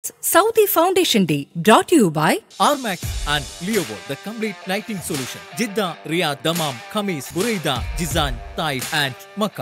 Saudi Foundation Day brought to you by Armax and Leovo, the complete lighting solution. Jeddah, Riyadh, Dammam, Khamis, Buraida, Jizan, Taif, and Makkah.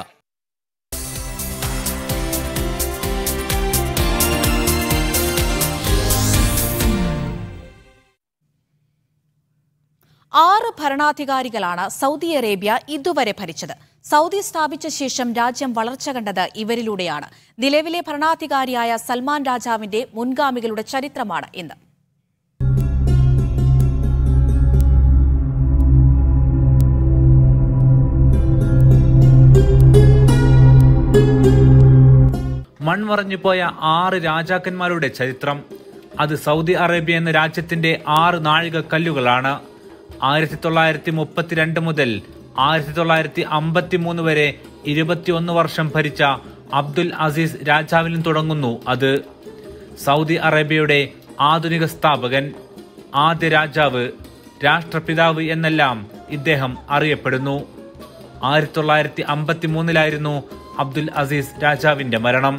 ആറ് ഭരണാധികാരികളാണ് Saudi Arabia ഇതുവരെ ഭരിച്ചത് Saudi സ്ഥാപിച്ച ശേഷം രാജ്യം വളർച്ച കണ്ടത് ഇവരിലൂടെയാണ് നിലവിലെ ഭരണാധികാരിയായ സൽമാൻ രാജാവിന്റെ മുൻഗാമികളുടെ ചരിത്രമാണ് ഇന്ന് മൺമറഞ്ഞുപോയ ആറ് രാജാക്കന്മാരുടെ ചരിത്രം അത് സൗദി അറേബ്യ എന്ന രാജ്യത്തിന്റെ ആറ് നാഴിക കല്ലുകളാണ് ആയിരത്തി തൊള്ളായിരത്തി മുപ്പത്തിരണ്ട് മുതൽ ആയിരത്തി തൊള്ളായിരത്തി അമ്പത്തി മൂന്ന് വരെ ഇരുപത്തിയൊന്ന് വർഷം ഭരിച്ച അബ്ദുൽ അസീസ് രാജാവിലും തുടങ്ങുന്നു അത് സൗദി അറേബ്യയുടെ ആധുനിക സ്ഥാപകൻ ആദ്യ രാജാവ് രാഷ്ട്രപിതാവ് എന്നെല്ലാം ഇദ്ദേഹം അറിയപ്പെടുന്നു ആയിരത്തി തൊള്ളായിരത്തി അമ്പത്തി മൂന്നിലായിരുന്നു അബ്ദുൽ അസീസ് രാജാവിന്റെ മരണം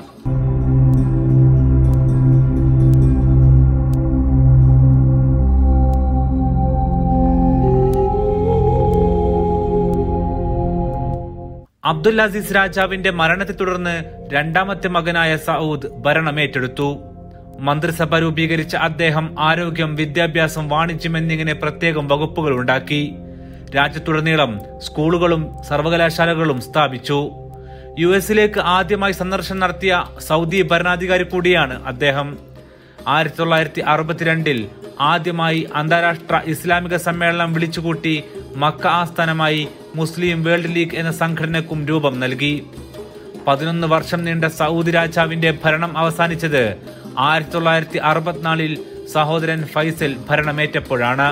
അബ്ദുൽ അസീസ് രാജാവിന്റെ മരണത്തെ തുടർന്ന് രണ്ടാമത്തെ മകനായ സൗദ് ഭരണമേറ്റെടുത്തു മന്ത്രിസഭ രൂപീകരിച്ച അദ്ദേഹം ആരോഗ്യം വിദ്യാഭ്യാസം വാണിജ്യം എന്നിങ്ങനെ പ്രത്യേകം വകുപ്പുകൾ ഉണ്ടാക്കി രാജ്യത്തുടനീളം സ്കൂളുകളും സർവകലാശാലകളും സ്ഥാപിച്ചു യു എസിലേക്ക് ആദ്യമായി സന്ദർശനം നടത്തിയ സൗദി ഭരണാധികാരി കൂടിയാണ് അദ്ദേഹം ആയിരത്തി തൊള്ളായിരത്തി അറുപത്തിരണ്ടിൽ ആദ്യമായി അന്താരാഷ്ട്ര ഇസ്ലാമിക സമ്മേളനം വിളിച്ചുകൂട്ടി മക്ക ആസ്ഥാനമായി മുസ്ലിം വേൾഡ് ലീഗ് എന്ന സംഘടനക്കും രൂപം നൽകി പതിനൊന്ന് വർഷം നീണ്ട സൗദി രാജാവിന്റെ ഭരണം അവസാനിച്ചത് ആയിരത്തി തൊള്ളായിരത്തി അറുപത്തിനാലിൽ സഹോദരൻ ഫൈസൽ ഭരണമേറ്റപ്പോഴാണ്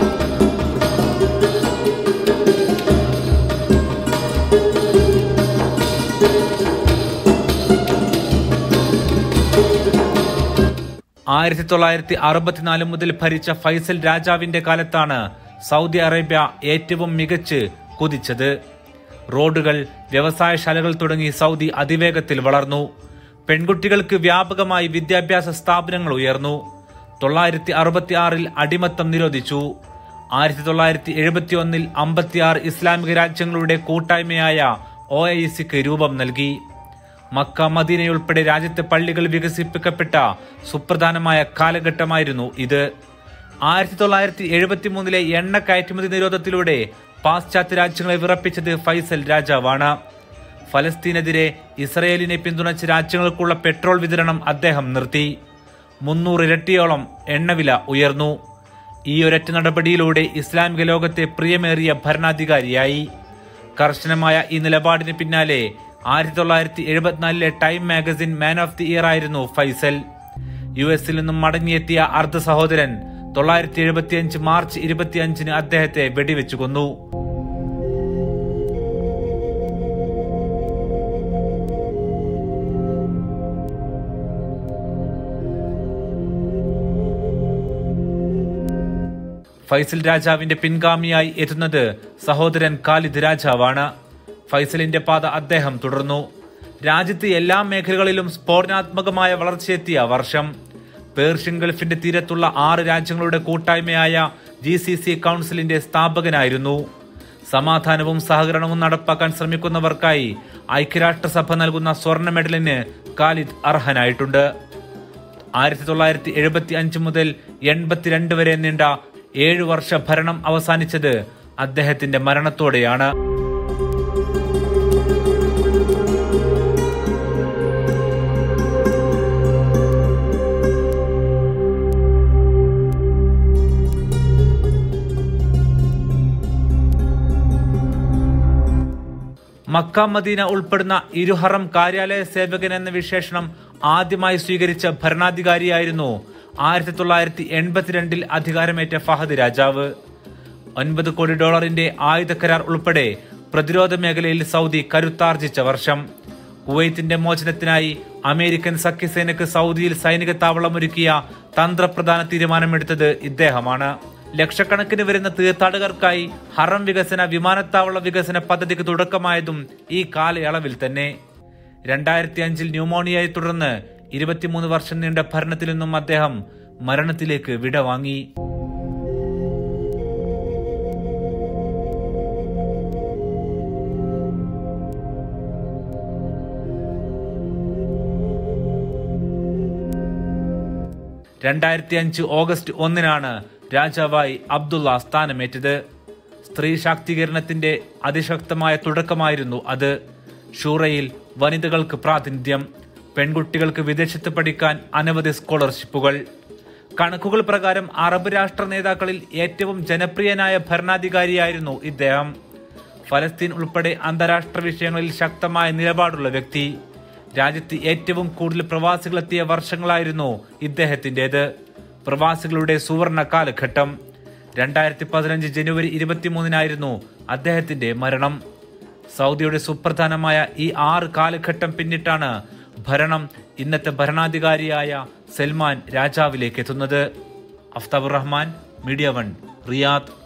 ആയിരത്തി തൊള്ളായിരത്തി അറുപത്തിനാല് മുതൽ ഭരിച്ച ഫൈസൽ രാജാവിന്റെ കാലത്താണ് സൗദി അറേബ്യ ഏറ്റവും മികച്ച് കുതിച്ചത് റോഡുകൾ വ്യവസായശാലകൾ തുടങ്ങി സൗദി അതിവേഗത്തിൽ വളർന്നു പെൺകുട്ടികൾക്ക് വ്യാപകമായി വിദ്യാഭ്യാസ സ്ഥാപനങ്ങൾ ഉയർന്നു തൊള്ളായിരത്തി അറുപത്തി ആറിൽ അടിമത്തം നിരോധിച്ചു ആയിരത്തി തൊള്ളായിരത്തി എഴുപത്തി ഒന്നിൽ അമ്പത്തിയാറ് ഇസ്ലാമിക രാജ്യങ്ങളുടെ കൂട്ടായ്മയായ ഒ ഐ സിക്ക് രൂപം നൽകി മക്ക മദീനയുൾപ്പെടെ രാജ്യത്തെ പള്ളികൾ വികസിപ്പിക്കപ്പെട്ട സുപ്രധാനമായ കാലഘട്ടമായിരുന്നു ഇത് ആയിരത്തി തൊള്ളായിരത്തി എഴുപത്തി മൂന്നിലെ എണ്ണ കയറ്റുമതി നിരോധത്തിലൂടെ പാശ്ചാത്യ രാജ്യങ്ങളെ വിറപ്പിച്ചത് ഫൈസൽ രാജാവാണ് ഫലസ്തീനെതിരെ ഇസ്രയേലിനെ പിന്തുണച്ച രാജ്യങ്ങൾക്കുള്ള പെട്രോൾ വിതരണം അദ്ദേഹം നിർത്തി മുന്നൂറ് ഇരട്ടിയോളം എണ്ണവില ഉയർന്നു ഈ ഒരൊറ്റ നടപടിയിലൂടെ ഇസ്ലാമിക ലോകത്തെ പ്രിയമേറിയ ഭരണാധികാരിയായി കർശനമായ ഈ നിലപാടിന് പിന്നാലെ ആയിരത്തി തൊള്ളായിരത്തി എഴുപത്തിനാലിലെ Time magazine man of the year ആയിരുന്നു ഫൈസൽ യു എസിൽ നിന്നും മടങ്ങിയെത്തിയ അർദ്ധ സഹോദരൻ തൊള്ളായിരത്തി എഴുപത്തിയഞ്ച് മാർച്ച് ഇരുപത്തിയഞ്ചിന് അദ്ദേഹത്തെ വെടിവെച്ചു കൊന്നു ഫൈസൽ രാജാവിന്റെ പിൻഗാമിയായി എത്തുന്നത് സഹോദരൻ ഖാലിദ് രാജാവാണ് ഫൈസലിന്റെ പാത അദ്ദേഹം തുടർന്നു രാജ്യത്ത് എല്ലാ മേഖലകളിലും സ്ഫോടനാത്മകമായ വളർച്ചയെത്തിയ വർഷം പേർഷ്യൻ ഗൾഫിന്റെ തീരത്തുള്ള ആറ് രാജ്യങ്ങളുടെ കൂട്ടായ്മയായ ജി സി സി കൗൺസിലിന്റെ സ്ഥാപകനായിരുന്നു സമാധാനവും സഹകരണവും നടപ്പാക്കാൻ ശ്രമിക്കുന്നവർക്കായി ഐക്യരാഷ്ട്രസഭ നൽകുന്ന സ്വർണ്ണ മെഡലിന് ഖാലിദ് അർഹനായിട്ടുണ്ട് ആയിരത്തി തൊള്ളായിരത്തി എഴുപത്തി അഞ്ച് മുതൽ എൺപത്തിരണ്ട് വരെ നീണ്ട ഏഴു വർഷ ഭരണം അവസാനിച്ചത് അദ്ദേഹത്തിന്റെ മരണത്തോടെയാണ് മക്ക മദീന ഉൾപ്പെടുന്ന ഇരുഹറം കാര്യാലയ സേവകൻ എന്ന വിശേഷണം ആദ്യമായി സ്വീകരിച്ച ഭരണാധികാരിയായിരുന്നു ആയിരത്തി തൊള്ളായിരത്തി എൺപത്തിരണ്ടിൽ അധികാരമേറ്റ ഫഹദ് രാജാവ് ഒൻപത് കോടി ഡോളറിന്റെ ആയുധ കരാർ ഉൾപ്പെടെ പ്രതിരോധ മേഖലയിൽ സൗദി കരുത്താർജിച്ച വർഷം കുവൈത്തിന്റെ മോചനത്തിനായി അമേരിക്കൻ സഖ്യസേനയ്ക്ക് സൗദിയിൽ സൈനിക താവളമൊരുക്കിയ തന്ത്രപ്രധാന തീരുമാനമെടുത്തത് ഇദ്ദേഹമാണ് ലക്ഷക്കണക്കിന് വരുന്ന തീർത്ഥാടകർക്കായി ഹറം വികസന വിമാനത്താവള വികസന പദ്ധതിക്ക് തുടക്കമായതും ഈ കാലയളവിൽ തന്നെ രണ്ടായിരത്തി അഞ്ചിൽ ന്യൂമോണിയയെ തുടർന്ന് ഇരുപത്തിമൂന്ന് വർഷം നീണ്ട ഭരണത്തിൽ നിന്നും അദ്ദേഹം മരണത്തിലേക്ക് വിടവാങ്ങി രണ്ടായിരത്തി അഞ്ച് ഓഗസ്റ്റ് ഒന്നിനാണ് രാജാവായി അബ്ദുള്ള സ്ഥാനമേറ്റത് സ്ത്രീ ശാക്തീകരണത്തിന്റെ അതിശക്തമായ തുടക്കമായിരുന്നു അത് ഷൂറയിൽ വനിതകൾക്ക് പ്രാതിനിധ്യം പെൺകുട്ടികൾക്ക് വിദേശത്ത് പഠിക്കാൻ അനവധി സ്കോളർഷിപ്പുകൾ കണക്കുകൾ പ്രകാരം അറബ് രാഷ്ട്ര നേതാക്കളിൽ ഏറ്റവും ജനപ്രിയനായ ഭരണാധികാരിയായിരുന്നു ഇദ്ദേഹം ഫലസ്തീൻ ഉൾപ്പെടെ അന്താരാഷ്ട്ര വിഷയങ്ങളിൽ ശക്തമായ നിലപാടുള്ള വ്യക്തി രാജ്യത്ത് ഏറ്റവും കൂടുതൽ പ്രവാസികളെത്തിയ വർഷങ്ങളായിരുന്നു ഇദ്ദേഹത്തിൻ്റെത് പ്രവാസികളുടെ സുവർണ കാലഘട്ടം രണ്ടായിരത്തി പതിനഞ്ച് ജനുവരി ഇരുപത്തിമൂന്നിനായിരുന്നു അദ്ദേഹത്തിന്റെ മരണം സൗദിയുടെ സുപ്രധാനമായ ഈ ആറ് കാലഘട്ടം പിന്നിട്ടാണ് ഭരണം ഇന്നത്തെ ഭരണാധികാരിയായ സൽമാൻ രാജാവിലേക്ക് എത്തുന്നത് Aftabur Rahman media one Riyadh